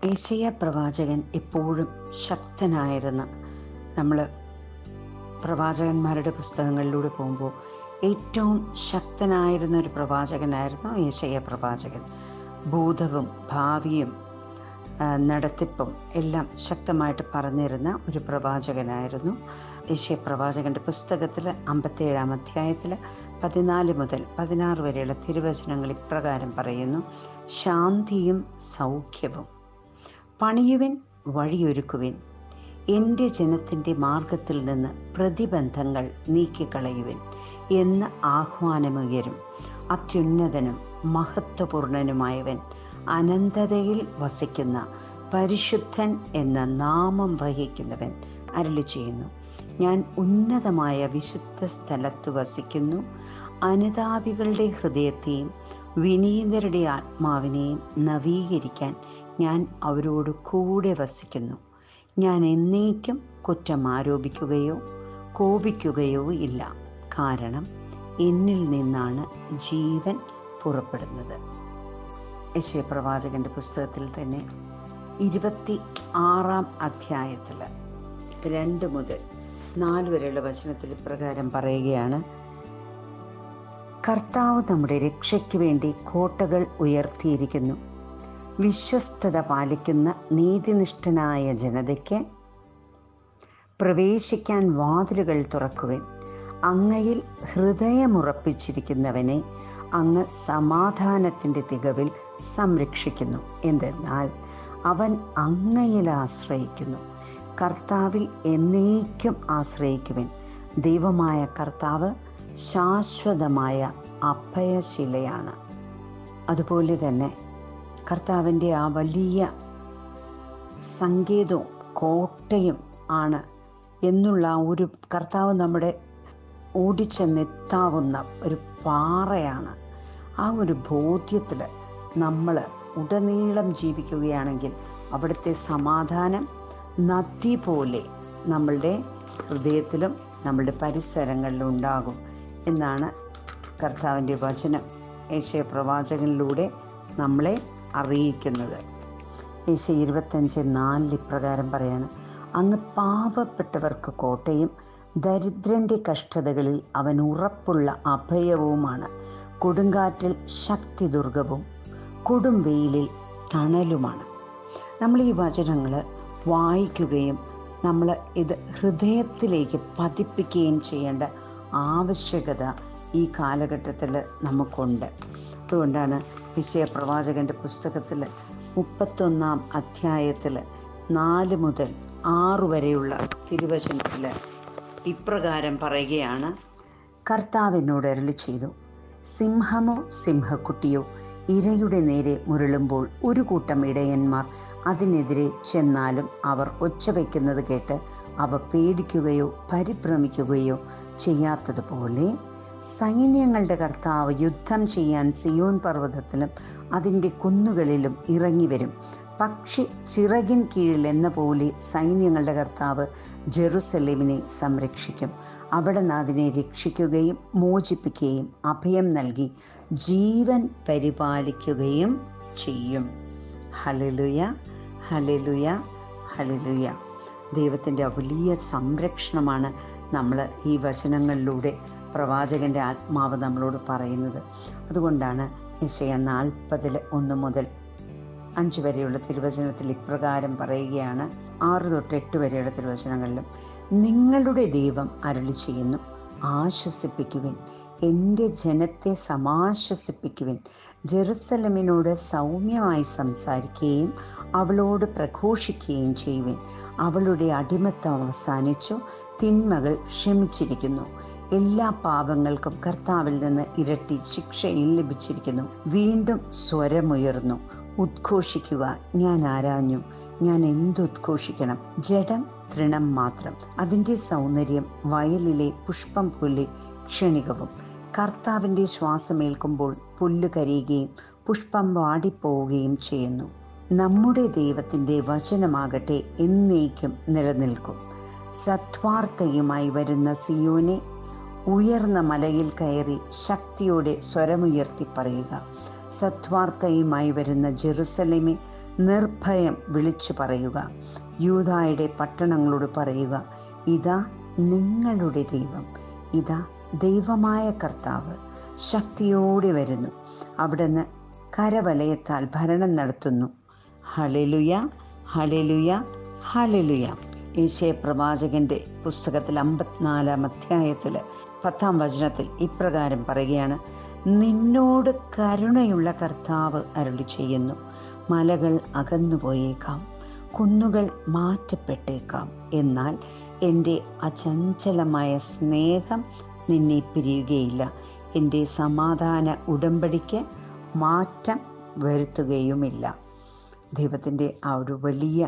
ഏശയ്യ പ്രവാചകൻ എപ്പോഴും ശക്തനായിരുന്ന നമ്മൾ പ്രവാചകന്മാരുടെ പുസ്തകങ്ങളിലൂടെ പോകുമ്പോൾ ഏറ്റവും ശക്തനായിരുന്ന ഒരു പ്രവാചകനായിരുന്നു ഏശയ്യ പ്രവാചകൻ ഭൂതവും ഭാവിയും ആ, നടത്തിപ്പും എല്ലാം ശക്തമായിട്ട് പറഞ്ഞിരുന്ന ഒരു പ്രവാചകനായിരുന്നു യേശയ പ്രവാചകൻ്റെ പുസ്തകത്തിൽ അമ്പത്തേഴാം അധ്യായത്തിൽ പതിനാല് മുതൽ പതിനാറ് വരെയുള്ള തിരുവചനങ്ങൾ ഇപ്രകാരം പറയുന്നു ശാന്തിയും സൗഖ്യവും പണിയുവിൻ വഴിയൊരുക്കുവിൻ എൻ്റെ ജനത്തിൻ്റെ മാർഗത്തിൽ നിന്ന് പ്രതിബന്ധങ്ങൾ നീക്കിക്കളയുവിൻ എന്ന് ആഹ്വാനമുയരും അത്യുന്നതനും മഹത്വപൂർണനുമായവൻ അനന്തതയിൽ വസിക്കുന്ന പരിശുദ്ധൻ എന്ന നാമം വഹിക്കുന്നവൻ അരുളി ചെയ്യുന്നു ഞാൻ ഉന്നതമായ വിശുദ്ധ സ്ഥലത്ത് വസിക്കുന്നു അനുതാപികളുടെ ഹൃദയത്തെയും വിനീതരുടെ ആത്മാവിനെയും നവീകരിക്കാൻ ഞാൻ അവരോട് കൂടെ വസിക്കുന്നു ഞാൻ എന്നേക്കും കുറ്റം ആരോപിക്കുകയോ കോപിക്കുകയോ ഇല്ല കാരണം എന്നിൽ നിന്നാണ് ജീവൻ പുറപ്പെടുന്നത് യശയ പ്രവാചകൻ്റെ പുസ്തകത്തിൽ തന്നെ ഇരുപത്തി ആറാം അധ്യായത്തിൽ രണ്ട് മുതൽ നാല് വരെയുള്ള വചനത്തിൽ ഇപ്രകാരം പറയുകയാണ് കർത്താവ് നമ്മുടെ രക്ഷയ്ക്ക് വേണ്ടി കോട്ടകൾ ഉയർത്തിയിരിക്കുന്നു വിശ്വസ്തത പാലിക്കുന്ന നീതിനിഷ്ഠനായ ജനതയ്ക്ക് പ്രവേശിക്കാൻ വാതിലുകൾ തുറക്കുവിൻ അങ്ങയിൽ ഹൃദയമുറപ്പിച്ചിരിക്കുന്നവനെ അങ്ങ് സമാധാനത്തിൻ്റെ തികവിൽ സംരക്ഷിക്കുന്നു എന്തെന്നാൽ അവൻ അങ്ങയിൽ ആശ്രയിക്കുന്നു കർത്താവിൽ എന്നേക്കും ആശ്രയിക്കുവിൻ ദൈവമായ കർത്താവ് ശാശ്വതമായ അഭയശിലയാണ് അതുപോലെ തന്നെ കർത്താവിൻ്റെ ആ വലിയ സങ്കേതവും കോട്ടയും ആണ് എന്നുള്ള ആ ഒരു കർത്താവ് നമ്മുടെ ഓടിച്ചെന്നെത്താവുന്ന ഒരു പാറയാണ് ആ ഒരു ബോധ്യത്തിൽ നമ്മൾ ഉടനീളം ജീവിക്കുകയാണെങ്കിൽ അവിടുത്തെ സമാധാനം നദി പോലെ നമ്മളുടെ ഹൃദയത്തിലും നമ്മളുടെ പരിസരങ്ങളിലും ഉണ്ടാകും എന്നാണ് കർത്താവിൻ്റെ വചനം യേശയ പ്രവാചകനിലൂടെ നമ്മളെ അറിയിക്കുന്നത് യേശ ഇരുപത്തഞ്ച് നാലിൽ ഇപ്രകാരം പറയാണ് അങ്ങ് പാവപ്പെട്ടവർക്ക് കോട്ടയും ദരിദ്രൻ്റെ കഷ്ടതകളിൽ അവൻ ഉറപ്പുള്ള അഭയവുമാണ് കൊടുങ്കാറ്റിൽ ശക്തി ദുർഗവും കൊടും വെയിലിൽ തണലുമാണ് നമ്മൾ ഈ വചനങ്ങൾ വായിക്കുകയും നമ്മൾ ഇത് ഹൃദയത്തിലേക്ക് പതിപ്പിക്കുകയും ചെയ്യേണ്ട ആവശ്യകത ഈ കാലഘട്ടത്തിൽ നമുക്കുണ്ട് അതുകൊണ്ടാണ് വിഷയ പ്രവാചകൻ്റെ പുസ്തകത്തിൽ മുപ്പത്തൊന്നാം അധ്യായത്തിൽ നാല് മുതൽ ആറ് വരെയുള്ള തിരുവചനത്തിൽ ഇപ്രകാരം പറയുകയാണ് കർത്താവിനോട് അരുളി ചെയ്തു സിംഹമോ സിംഹക്കുട്ടിയോ ഇരയുടെ നേരെ മുരളുമ്പോൾ ഒരു കൂട്ടം ഇടയന്മാർ അതിനെതിരെ ചെന്നാലും അവർ ഒച്ച വയ്ക്കുന്നത് കേട്ട് അവ പേടിക്കുകയോ പരിഭ്രമിക്കുകയോ ചെയ്യാത്തതുപോലെ സൈന്യങ്ങളുടെ കർത്താവ് യുദ്ധം ചെയ്യാൻ സിയോൻ പർവ്വതത്തിലും അതിൻ്റെ കുന്നുകളിലും ഇറങ്ങി വരും പക്ഷി ചിറകിൻ കീഴിൽ എന്ന പോലെ സൈന്യങ്ങളുടെ കർത്താവ് ജെറുസലേമിനെ സംരക്ഷിക്കും അവിടെ നിന്ന് അതിനെ രക്ഷിക്കുകയും മോചിപ്പിക്കുകയും അഭയം നൽകി ജീവൻ പരിപാലിക്കുകയും ചെയ്യും ഹലലുയ ഹലലുയ ഹലലുയ ദൈവത്തിൻ്റെ വലിയ സംരക്ഷണമാണ് നമ്മൾ ഈ വചനങ്ങളിലൂടെ പ്രവാചകൻ്റെ ആത്മാവ് നമ്മളോട് പറയുന്നത് അതുകൊണ്ടാണ് യശയ നാൽപ്പതിൽ ഒന്ന് മുതൽ അഞ്ച് വരെയുള്ള തിരുവചനത്തിൽ ഇപ്രകാരം പറയുകയാണ് ആറ് തൊട്ട് എട്ട് വരെയുള്ള തിരുവചനങ്ങളിലും നിങ്ങളുടെ ദൈവം അരുളി ചെയ്യുന്നു ആശ്വസിപ്പിക്കുവിൻ എൻ്റെ ജനത്തെ സമാശ്വസിപ്പിക്കുവിൻ ജെറുസലമിനോട് സൗമ്യമായി സംസാരിക്കുകയും അവളോട് പ്രഘോഷിക്കുകയും ചെയ്യുവിൻ അവളുടെ അടിമത്തം അവസാനിച്ചു തിന്മകൾ ക്ഷമിച്ചിരിക്കുന്നു എല്ലാ പാപങ്ങൾക്കും കർത്താവിൽ നിന്ന് ഇരട്ടി ശിക്ഷയിൽ ലഭിച്ചിരിക്കുന്നു വീണ്ടും സ്വരമുയർന്നു ഉദ്ഘോഷിക്കുക ഞാൻ ആരാഞ്ഞു ഞാൻ എന്തുദ്ഘോഷിക്കണം ജഡം തൃണം മാത്രം അതിൻ്റെ സൗന്ദര്യം വയലിലെ പുഷ്പം പോലെ ക്ഷണികവും കർത്താവിൻ്റെ ശ്വാസമേൽക്കുമ്പോൾ പുല്ല് കരിയുകയും പുഷ്പം വാടിപ്പോവുകയും ചെയ്യുന്നു നമ്മുടെ ദൈവത്തിൻ്റെ വചനമാകട്ടെ എന്നേക്കും നിലനിൽക്കും സത്വാർത്തയുമായി വരുന്ന സിയോനെ ഉയർന്ന മലയിൽ കയറി ശക്തിയോടെ സ്വരമുയർത്തി പറയുക സത്വാർത്തയുമായി വരുന്ന ജെറുസലേമെ നിർഭയം വിളിച്ചു പറയുക യൂതായുടെ പട്ടണങ്ങളോട് പറയുക ഇതാ നിങ്ങളുടെ ദൈവം ഇതാ ദൈവമായ കർത്താവ് ശക്തിയോടെ വരുന്നു അവിടുന്ന് കരവലയത്താൽ ഭരണം നടത്തുന്നു ഹലലുയ ഹലലുയ ഹലലുയ ഈശയ പ്രവാചകന്റെ പുസ്തകത്തിൽ അമ്പത്തിനാലാം അധ്യായത്തിൽ പത്താം വചനത്തിൽ ഇപ്രകാരം പറയുകയാണ് നിന്നോട് കരുണയുള്ള കർത്താവ് അരുളി ചെയ്യുന്നു മലകൾ അകന്നുപോയേക്കാം കുന്നുകൾ മാറ്റപ്പെട്ടേക്കാം എന്നാൽ എൻ്റെ അചഞ്ചലമായ സ്നേഹം നിന്നെ പിരിയുകയില്ല എൻ്റെ സമാധാന ഉടമ്പടിക്ക് മാറ്റം വരുത്തുകയുമില്ല ദൈവത്തിൻ്റെ ആ ഒരു വലിയ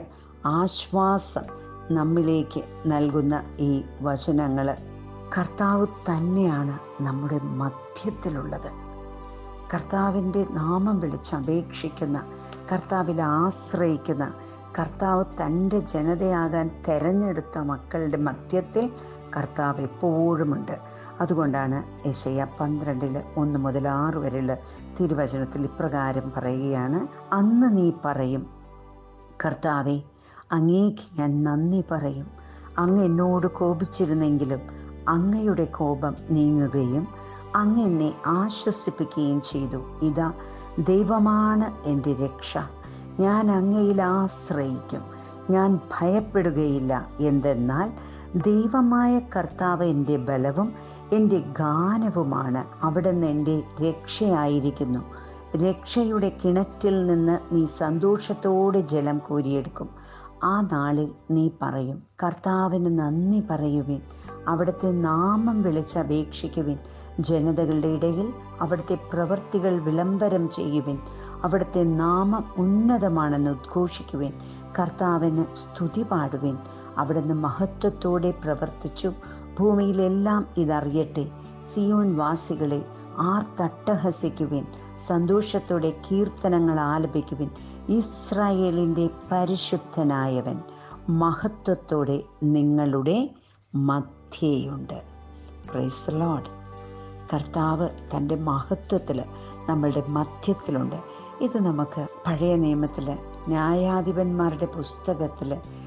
ആശ്വാസം നമ്മിലേക്ക് നൽകുന്ന ഈ വചനങ്ങൾ കർത്താവ് തന്നെയാണ് നമ്മുടെ മധ്യത്തിലുള്ളത് കർത്താവിൻ്റെ നാമം വിളിച്ച് അപേക്ഷിക്കുന്ന കർത്താവിൽ ആശ്രയിക്കുന്ന കർത്താവ് തൻ്റെ ജനതയാകാൻ തെരഞ്ഞെടുത്ത മക്കളുടെ മധ്യത്തിൽ കർത്താവ് എപ്പോഴുമുണ്ട് അതുകൊണ്ടാണ് യശയ പന്ത്രണ്ടിൽ ഒന്ന് മുതൽ ആറ് വരെയുള്ള തിരുവചനത്തിൽ ഇപ്രകാരം പറയുകയാണ് അന്ന് നീ പറയും കർത്താവെ അങ്ങേക്ക് ഞാൻ നന്ദി പറയും അങ്ങ് എന്നോട് കോപിച്ചിരുന്നെങ്കിലും അങ്ങയുടെ കോപം നീങ്ങുകയും അങ്ങ് എന്നെ ആശ്വസിപ്പിക്കുകയും ചെയ്തു ഇതാ ദൈവമാണ് എൻ്റെ രക്ഷ ഞാൻ അങ്ങയിൽ ആശ്രയിക്കും ഞാൻ ഭയപ്പെടുകയില്ല എന്തെന്നാൽ ദൈവമായ കർത്താവ് എൻ്റെ ബലവും എൻ്റെ ഗാനവുമാണ് അവിടുന്ന് എൻ്റെ രക്ഷയായിരിക്കുന്നു രക്ഷയുടെ കിണറ്റിൽ നിന്ന് നീ സന്തോഷത്തോടെ ജലം കോരിയെടുക്കും ആ നാളിൽ നീ പറയും കർത്താവിന് നന്ദി പറയുവിൻ അവിടുത്തെ നാമം വിളിച്ചപേക്ഷിക്കുവിൻ ജനതകളുടെ ഇടയിൽ അവിടുത്തെ പ്രവൃത്തികൾ വിളംബരം ചെയ്യുവിൻ അവിടുത്തെ നാമം ഉന്നതമാണെന്ന് ഉദ്ഘോഷിക്കുവിൻ കർത്താവിന് സ്തുതി പാടുവിൻ അവിടുന്ന് മഹത്വത്തോടെ പ്രവർത്തിച്ചു ഭൂമിയിലെല്ലാം ഇതറിയട്ടെ സിയോൻ വാസികളെ ആർ തട്ടഹസിക്കുവിൻ സന്തോഷത്തോടെ കീർത്തനങ്ങൾ ആലപിക്കുവിൻ ഇസ്രായേലിൻ്റെ പരിശുദ്ധനായവൻ മഹത്വത്തോടെ നിങ്ങളുടെ മധ്യേയുണ്ട് പ്രൈസ് ലോഡ് കർത്താവ് തൻ്റെ മഹത്വത്തിൽ നമ്മളുടെ മധ്യത്തിലുണ്ട് ഇത് നമുക്ക് പഴയ നിയമത്തിൽ ന്യായാധിപന്മാരുടെ പുസ്തകത്തിൽ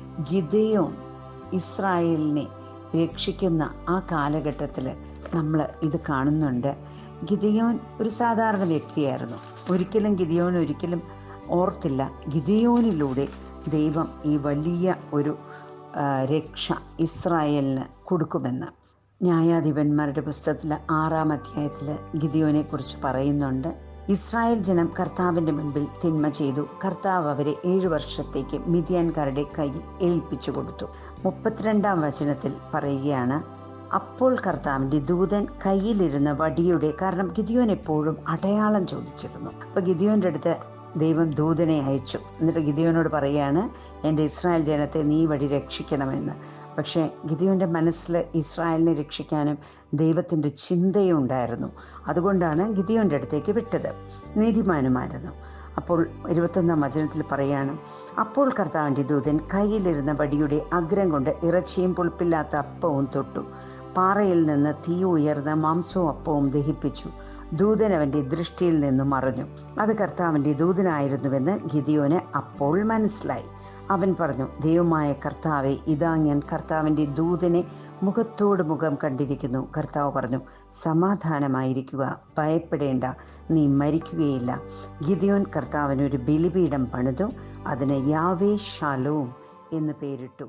ഗിതയോൻ ഇസ്രായേലിനെ രക്ഷിക്കുന്ന ആ കാലഘട്ടത്തിൽ നമ്മൾ ഇത് കാണുന്നുണ്ട് ഗിതയോൻ ഒരു സാധാരണ വ്യക്തിയായിരുന്നു ഒരിക്കലും ഗിതയോൻ ഒരിക്കലും ഓർത്തില്ല ഗിതയോനിലൂടെ ദൈവം ഈ വലിയ ഒരു ആ, രക്ഷ ഇസ്രായേലിന് കൊടുക്കുമെന്ന് ന്യായാധിപന്മാരുടെ പുസ്തകത്തിൽ ആറാം അധ്യായത്തിൽ ഗിദിയോനെ കുറിച്ച് പറയുന്നുണ്ട് ഇസ്രായേൽ ജനം കർത്താവിൻ്റെ മുൻപിൽ തിന്മ ചെയ്തു കർത്താവ് അവരെ ഏഴു വർഷത്തേക്ക് മിതിയാൻകാരുടെ കയ്യിൽ ഏൽപ്പിച്ചു കൊടുത്തു മുപ്പത്തിരണ്ടാം വചനത്തിൽ പറയുകയാണ് അപ്പോൾ കർത്താവിൻ്റെ ദൂതൻ കയ്യിലിരുന്ന വടിയുടെ കാരണം ഗിദിയോൻ എപ്പോഴും അടയാളം ചോദിച്ചിരുന്നു അപ്പോൾ ഗിദിയോൻ്റെ അടുത്ത് ദൈവം ദൂതനെ അയച്ചു എന്നിട്ട് ഗിദിയോനോട് പറയുകയാണ് എൻ്റെ ഇസ്രായേൽ ജനത്തെ നീ വഴി രക്ഷിക്കണമെന്ന് പക്ഷേ ഗിദിയോൻ്റെ മനസ്സിൽ ഇസ്രായേലിനെ രക്ഷിക്കാനും ദൈവത്തിൻ്റെ ചിന്തയുണ്ടായിരുന്നു അതുകൊണ്ടാണ് ഗിദിയോൻ്റെ അടുത്തേക്ക് വിട്ടത് നീതിമാനുമായിരുന്നു അപ്പോൾ ഇരുപത്തൊന്നാം വചനത്തിൽ പറയാണ് അപ്പോൾ കർത്താവിൻ്റെ ദൂതൻ കയ്യിലിരുന്ന വടിയുടെ അഗ്രം കൊണ്ട് ഇറച്ചിയും പുളിപ്പില്ലാത്ത അപ്പവും തൊട്ടു പാറയിൽ നിന്ന് തീ ഉയർന്ന മാംസവും അപ്പവും ദഹിപ്പിച്ചു ദൂതൻ അവൻ്റെ ദൃഷ്ടിയിൽ നിന്നും മറഞ്ഞു അത് കർത്താവിൻ്റെ ദൂതനായിരുന്നുവെന്ന് ഗിദിയോന് അപ്പോൾ മനസ്സിലായി അവൻ പറഞ്ഞു ദൈവമായ കർത്താവെ ഇതാ ഞാൻ കർത്താവിൻ്റെ ദൂതനെ മുഖത്തോട് മുഖം കണ്ടിരിക്കുന്നു കർത്താവ് പറഞ്ഞു സമാധാനമായിരിക്കുക ഭയപ്പെടേണ്ട നീ മരിക്കുകയില്ല ഗിദിയോൻ കർത്താവിന് ഒരു ബലിപീഠം പണിതു അതിന് യാവേ ഷാലോം എന്ന് പേരിട്ടു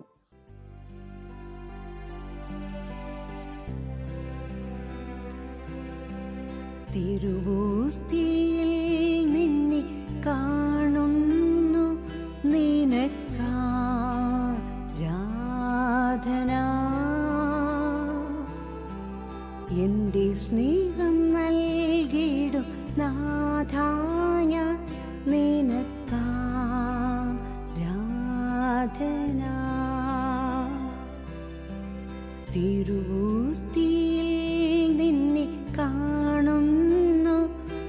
തിരുവൂസ്തിയിൽ നിന്നെ കാണുന്നു നിനക്കാരാധന എൻ്റെ സ്നേഹം നൽകിയിടും നാഥാന നിനക്കാരാധന തിരുവൂസ്തിയിൽ നിന്നെ കാണുന്നു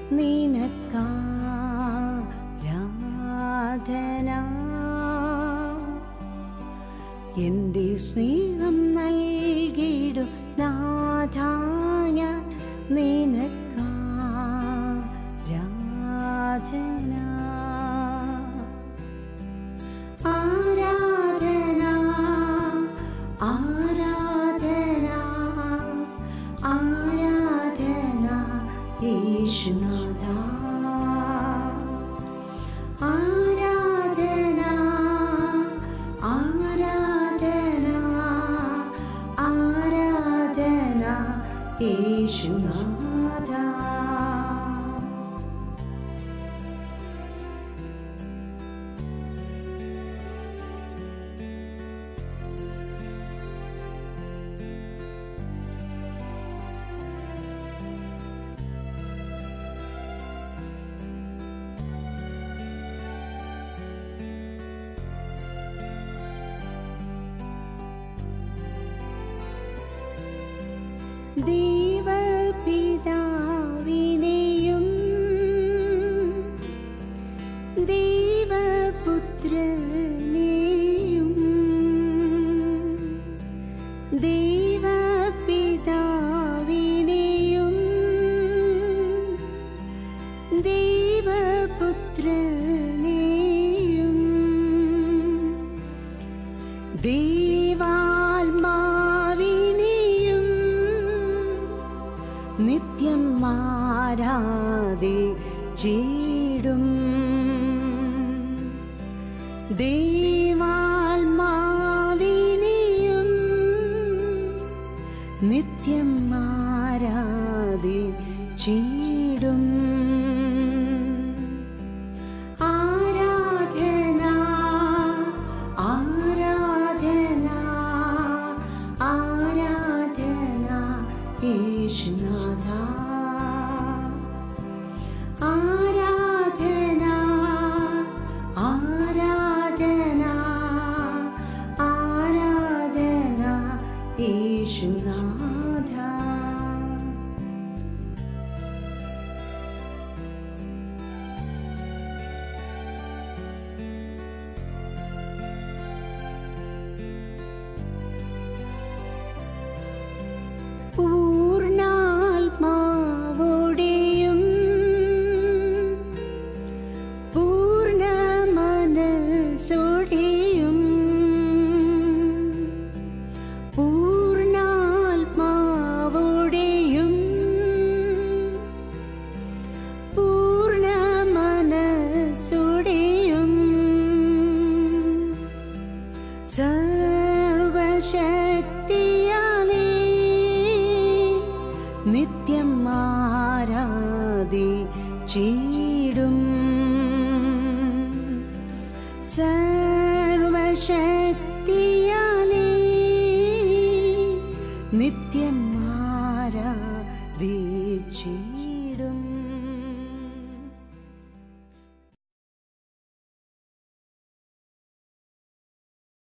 നിനക്കാരാധന എൻ്റെ സ്നേഹം നൽകിയിടും നാഥാന നിനക്കാരാധന യേശുനാഥ ആരാധന ആരാധന ആരാധന യേശുനാഥ ദൈവപിതാവിനെയും ദൈവപുത്രനെയും ദൈവപിതാവിനെയും ദൈവപുത്രനെയും ദൈവാത്മാവിനെയും നിത്യം മാരാതെ ചീടും ദൈവാത്മാവിനെയും നിത്യം മാരാതെ ചീടും ആരാധന ആരാധന ആരാധന യേശുനാഥ ആരാധന ആരാധന ആരാധന യേശുനാഥ പൂർണ്ണാത്മാവോടെയും പൂർണ്ണ മനസ്സോടെയും പൂർണ്ണാത്മാവോടെയും പൂർണ്ണ മനസ്സോടെയും സർവശക്തിയാലേ നിത്യം ആരാധി ചീടും സർവശക്തിയാലേ നിത്യം ആരാധി ചീടും